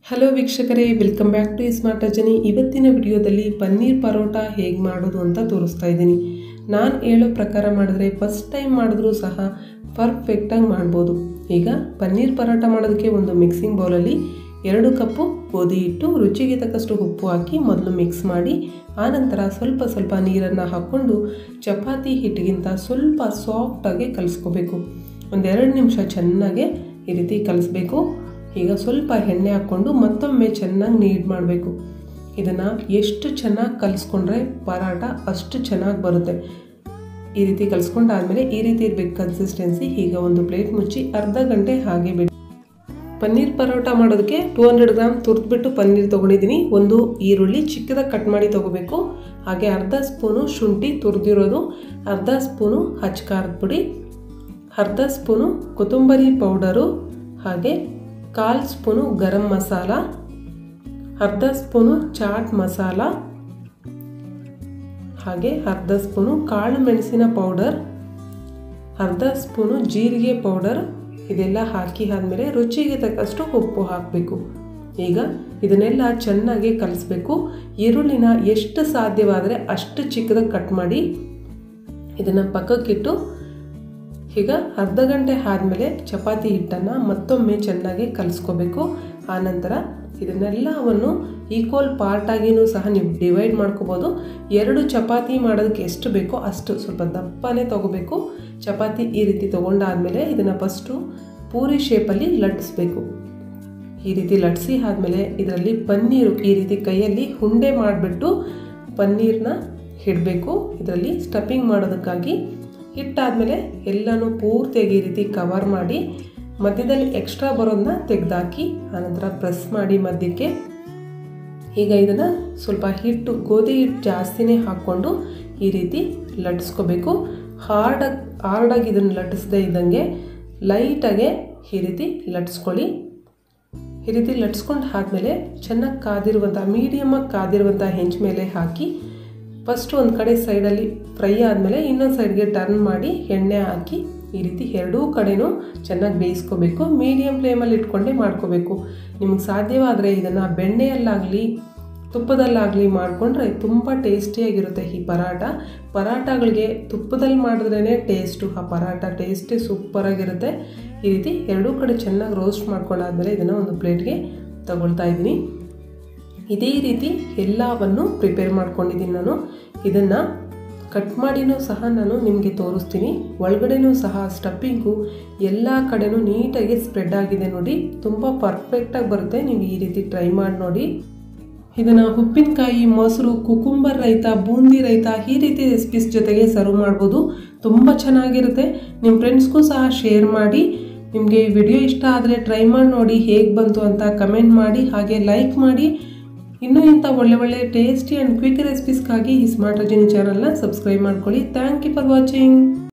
hello ವೀಕ್ಷಕರೇ welcome back to smart Rajani ಇವತ್ತಿನ ವಿಡಿಯೋದಲ್ಲಿ ಪನ್ನೀರ್ ಪರೋಟ ಹೇಗೆ ಮಾಡೋದು ಅಂತ ತೋರಿಸ್ತಾ ಇದ್ದೀನಿ ನಾನು ಹೇಳೋ ಪ್ರಕಾರ ಮಾಡಿದ್ರೆ ಫಸ್ಟ್ ಟೈಮ್ ಮಾಡಿದ್ರೂ ಸಹ ಪರ್ಫೆಕ್ಟಾಗಿ ಮಾಡ್ಬೋದು ಈಗ ಪನ್ನೀರ್ ಪರೋಟ ಮಾಡೋದಕ್ಕೆ ಒಂದು ಮಿಕ್ಸಿಂಗ್ ಬೌಲಲ್ಲಿ ಎರಡು ಕಪ್ಪು ಗೋಧಿ ಹಿಟ್ಟು ರುಚಿಗೆ ತಕ್ಕಷ್ಟು ಉಪ್ಪು ಹಾಕಿ ಮೊದಲು ಮಿಕ್ಸ್ ಮಾಡಿ ಆನಂತರ ಸ್ವಲ್ಪ ಸ್ವಲ್ಪ ನೀರನ್ನು ಹಾಕ್ಕೊಂಡು ಚಪಾತಿ ಹಿಟ್ಟಿಗಿಂತ ಸ್ವಲ್ಪ ಸಾಫ್ಟಾಗಿ ಕಲಿಸ್ಕೋಬೇಕು ಒಂದೆರಡು ನಿಮಿಷ ಚೆನ್ನಾಗೆ ಈ ರೀತಿ ಕಲಿಸ್ಬೇಕು ಈಗ ಸ್ವಲ್ಪ ಎಣ್ಣೆ ಹಾಕ್ಕೊಂಡು ಮತ್ತೊಮ್ಮೆ ಚೆನ್ನಾಗಿ ನೀಡ್ ಮಾಡಬೇಕು ಇದನ್ನು ಎಷ್ಟು ಚೆನ್ನಾಗಿ ಕಲಿಸ್ಕೊಂಡ್ರೆ ಪರಾಟ ಅಷ್ಟು ಚೆನ್ನಾಗಿ ಬರುತ್ತೆ ಈ ರೀತಿ ಕಲಿಸ್ಕೊಂಡಾದ್ಮೇಲೆ ಈ ರೀತಿ ಇರಬೇಕು ಕನ್ಸಿಸ್ಟೆನ್ಸಿ ಈಗ ಒಂದು ಪ್ಲೇಟ್ ಮುಚ್ಚಿ ಅರ್ಧ ಗಂಟೆ ಹಾಗೆ ಬಿಡಿ ಪನ್ನೀರ್ ಪರೋಟ ಮಾಡೋದಕ್ಕೆ ಟೂ ಹಂಡ್ರೆಡ್ ಗ್ರಾಮ್ ತುರ್ದ್ಬಿಟ್ಟು ಪನ್ನೀರ್ ತೊಗೊಂಡಿದ್ದೀನಿ ಒಂದು ಈರುಳ್ಳಿ ಚಿಕ್ಕದಾಗಿ ಕಟ್ ಮಾಡಿ ತೊಗೋಬೇಕು ಹಾಗೆ ಅರ್ಧ ಸ್ಪೂನು ಶುಂಠಿ ತುರಿದಿರೋದು ಅರ್ಧ ಸ್ಪೂನು ಹಚ್ ಖಾರದ ಪುಡಿ ಅರ್ಧ ಸ್ಪೂನು ಕೊತ್ತಂಬರಿ ಪೌಡರು ಹಾಗೆ ಕಾಲು ಸ್ಪೂನು ಗರಂ ಮಸಾಲ ಅರ್ಧ ಸ್ಪೂನು ಚಾಟ್ ಮಸಾಲ ಹಾಗೆ ಅರ್ಧ ಸ್ಪೂನು ಕಾಳು ಮೆಣಸಿನ ಪೌಡರ್ ಅರ್ಧ ಸ್ಪೂನು ಜೀರಿಗೆ ಪೌಡರ್ ಇದೆಲ್ಲ ಹಾಕಿ ಆದಮೇಲೆ ರುಚಿಗೆ ತಕ್ಕಷ್ಟು ಉಪ್ಪು ಹಾಕಬೇಕು ಈಗ ಇದನ್ನೆಲ್ಲ ಚೆನ್ನಾಗಿ ಕಲಿಸ್ಬೇಕು ಈರುಳ್ಳಿನ ಎಷ್ಟು ಸಾಧ್ಯವಾದರೆ ಅಷ್ಟು ಚಿಕ್ಕದಾಗಿ ಕಟ್ ಮಾಡಿ ಇದನ್ನು ಪಕ್ಕಕ್ಕಿಟ್ಟು ಈಗ ಅರ್ಧ ಗಂಟೆ ಆದಮೇಲೆ ಚಪಾತಿ ಹಿಟ್ಟನ್ನು ಮತ್ತೊಮ್ಮೆ ಚೆನ್ನಾಗಿ ಕಲಿಸ್ಕೋಬೇಕು ಆನಂತರ ಇದನ್ನೆಲ್ಲವನ್ನು ಈಕ್ವಲ್ ಪಾರ್ಟಾಗಿಯೂ ಸಹ ನೀವು ಡಿವೈಡ್ ಮಾಡ್ಕೋಬೋದು ಎರಡು ಚಪಾತಿ ಮಾಡೋದಕ್ಕೆ ಎಷ್ಟು ಬೇಕೋ ಅಷ್ಟು ಸ್ವಲ್ಪ ದಪ್ಪನೇ ತೊಗೋಬೇಕು ಚಪಾತಿ ಈ ರೀತಿ ತೊಗೊಂಡಾದಮೇಲೆ ಇದನ್ನು ಫಸ್ಟು ಪೂರಿ ಶೇಪಲ್ಲಿ ಲಟ್ಟಿಸ್ಬೇಕು ಈ ರೀತಿ ಲಟ್ಟಿಸಿ ಆದಮೇಲೆ ಇದರಲ್ಲಿ ಪನ್ನೀರು ಈ ರೀತಿ ಕೈಯಲ್ಲಿ ಉಂಡೆ ಮಾಡಿಬಿಟ್ಟು ಪನ್ನೀರನ್ನ ಇಡಬೇಕು ಇದರಲ್ಲಿ ಸ್ಟಫಿಂಗ್ ಮಾಡೋದಕ್ಕಾಗಿ ಹಿಟ್ಟಾದಮೇಲೆ ಎಲ್ಲನೂ ಪೂರ್ತಿಯಾಗಿ ಈ ರೀತಿ ಕವರ್ ಮಾಡಿ ಮಧ್ಯದಲ್ಲಿ ಎಕ್ಸ್ಟ್ರಾ ಬರೋದನ್ನ ತೆಗೆದಾಕಿ ಆನಂತರ ಪ್ರೆಸ್ ಮಾಡಿ ಮಧ್ಯಕ್ಕೆ ಈಗ ಇದನ್ನು ಸ್ವಲ್ಪ ಹಿಟ್ಟು ಗೋಧಿ ಹಿಟ್ಟು ಜಾಸ್ತಿನೇ ಹಾಕ್ಕೊಂಡು ಈ ರೀತಿ ಲಟ್ಟಿಸ್ಕೋಬೇಕು ಹಾರ್ಡಾಗಿ ಹಾರ್ಡಾಗಿ ಇದನ್ನು ಲಟ್ಟಿಸ್ದೇ ಇದ್ದಂಗೆ ಲೈಟಾಗೆ ಈ ರೀತಿ ಲಟ್ಟಿಸ್ಕೊಳ್ಳಿ ಈ ರೀತಿ ಲಟ್ಸ್ಕೊಂಡು ಆದಮೇಲೆ ಚೆನ್ನಾಗಿ ಕಾದಿರುವಂಥ ಮೀಡಿಯಮಾಗಿ ಕಾದಿರುವಂಥ ಹೆಂಚು ಮೇಲೆ ಹಾಕಿ ಫಸ್ಟು ಒಂದು ಕಡೆ ಸೈಡಲ್ಲಿ ಫ್ರೈ ಆದಮೇಲೆ ಇನ್ನೊಂದು ಸೈಡ್ಗೆ ಟರ್ನ್ ಮಾಡಿ ಎಣ್ಣೆ ಹಾಕಿ ಈ ರೀತಿ ಎರಡೂ ಕಡೆನೂ ಚೆನ್ನಾಗಿ ಬೇಯಿಸ್ಕೋಬೇಕು ಮೀಡಿಯಮ್ ಫ್ಲೇಮಲ್ಲಿ ಇಟ್ಕೊಂಡೇ ಮಾಡ್ಕೋಬೇಕು ನಿಮಗೆ ಸಾಧ್ಯವಾದರೆ ಇದನ್ನು ಬೆಣ್ಣೆಯಲ್ಲಾಗಲಿ ತುಪ್ಪದಲ್ಲಾಗಲಿ ಮಾಡಿಕೊಂಡ್ರೆ ತುಂಬ ಟೇಸ್ಟಿಯಾಗಿರುತ್ತೆ ಈ ಪರಾಟ ಪರಾಟಗಳಿಗೆ ತುಪ್ಪದಲ್ಲಿ ಮಾಡಿದ್ರೇ ಟೇಸ್ಟು ಆ ಪರಾಟ ಟೇಸ್ಟೇ ಸೂಪರಾಗಿರುತ್ತೆ ಈ ರೀತಿ ಎರಡೂ ಕಡೆ ಚೆನ್ನಾಗಿ ರೋಸ್ಟ್ ಮಾಡ್ಕೊಂಡಾದ್ಮೇಲೆ ಇದನ್ನು ಒಂದು ಪ್ಲೇಟ್ಗೆ ತಗೊಳ್ತಾ ಇದ್ದೀನಿ ಇದೇ ರೀತಿ ಎಲ್ಲವನ್ನು ಪ್ರಿಪೇರ್ ಮಾಡ್ಕೊಂಡಿದ್ದೀನಿ ನಾನು ಇದನ್ನು ಕಟ್ ಮಾಡಿನೂ ಸಹ ನಾನು ನಿಮಗೆ ತೋರಿಸ್ತೀನಿ ಒಳಗಡೆನೂ ಸಹ ಸ್ಟಫಿಂಗು ಎಲ್ಲ ಕಡೆನೂ ನೀಟಾಗಿ ಸ್ಪ್ರೆಡ್ ಆಗಿದೆ ನೋಡಿ ತುಂಬ ಪರ್ಫೆಕ್ಟಾಗಿ ಬರುತ್ತೆ ನೀವು ಈ ರೀತಿ ಟ್ರೈ ಮಾಡಿ ನೋಡಿ ಇದನ್ನು ಉಪ್ಪಿನಕಾಯಿ ಮೊಸರು ಕುಕುಂಬರ್ ರೈತ ಬೂಂದಿ ರೈತ ಈ ರೀತಿ ರೆಸಿಪೀಸ್ ಜೊತೆಗೆ ಸರ್ವ್ ಮಾಡ್ಬೋದು ತುಂಬ ಚೆನ್ನಾಗಿರುತ್ತೆ ನಿಮ್ಮ ಫ್ರೆಂಡ್ಸ್ಗೂ ಸಹ ಶೇರ್ ಮಾಡಿ ನಿಮಗೆ ಈ ವಿಡಿಯೋ ಇಷ್ಟ ಆದರೆ ಟ್ರೈ ಮಾಡಿ ನೋಡಿ ಹೇಗೆ ಬಂತು ಅಂತ ಕಮೆಂಟ್ ಮಾಡಿ ಹಾಗೆ ಲೈಕ್ ಮಾಡಿ ಇನ್ನೂ ಇಂಥ ಒಳ್ಳೆ ಒಳ್ಳೆ ಟೇಸ್ಟಿ ಆ್ಯಂಡ್ ಕ್ವಿಕ್ ರೆಸಿಪೀಸ್ಗಾಗಿ ಈ ಸ್ಮಾರ್ಟ್ ರಜನಿ ಚಾನಲ್ನ ಸಬ್ಸ್ಕ್ರೈಬ್ ಮಾಡ್ಕೊಳ್ಳಿ ಥ್ಯಾಂಕ್ ಯು ಫಾರ್ ವಾಚಿಂಗ್